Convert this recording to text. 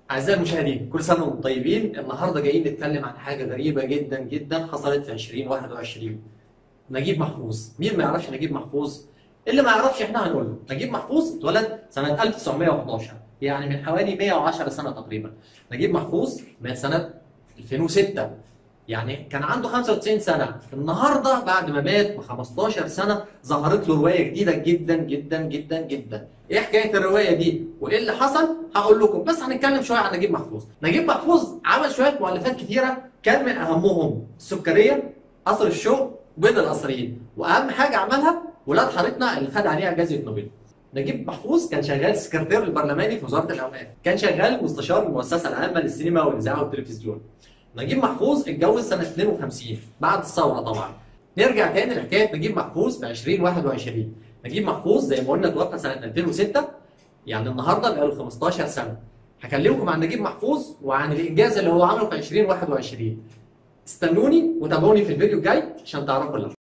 أعزائي المشاهدين كل سنة وانتم طيبين النهاردة جايين نتكلم عن حاجة غريبة جدا جدا حصلت في 2021 نجيب محفوظ مين ما يعرفش نجيب محفوظ اللي ما يعرفش احنا هنقول له نجيب محفوظ اتولد سنة 1911 يعني من حوالي 110 سنة تقريبا نجيب محفوظ مات سنة 2006 يعني كان عنده 95 سنة النهاردة بعد ما مات ب 15 سنة ظهرت له رواية جديدة جدا جدا جدا جدا ايه حكاية الرواية دي وايه اللي حصل هقول لكم بس هنتكلم شوية عن نجيب محفوظ نجيب محفوظ عمل شوية مؤلفات كتيرة كان من اهمهم السكرية قصر الشوق بين القصريين واهم حاجة عملها ولاد حارتنا اللي خد عليها جائزة نوبل نجيب محفوظ كان شغال سكرتير البرلماني في وزارة الأوقاف كان شغال مستشار المؤسسة العامة للسينما والإذاعة والتلفزيون نجيب محفوظ اتجوز سنة 52 بعد الثورة طبعا نرجع تاني لحكاية نجيب محفوظ في 2021 نجيب محفوظ زي ما قلنا توفى سنة 2006 يعني النهارده بقاله 15 سنة هكلمكم عن نجيب محفوظ وعن الإنجاز اللي هو عمله في 2021 استنوني وتابعوني في الفيديو الجاي عشان تعرفوا اللي